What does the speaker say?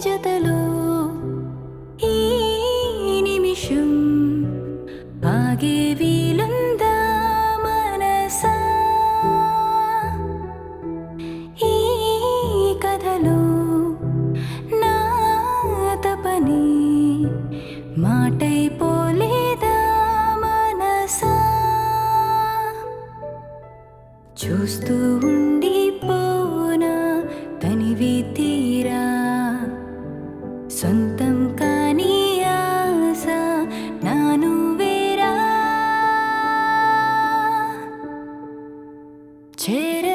జతలో ఈ నిమిషం ఆగే వీలుందా మనసా ఈ కథలో నా తపని మాటైపోలేదా మనసా చూస్తూ ఉండిపోనా తనివి తీరా సొంతం కాని ఆశ నాను వేరా చేర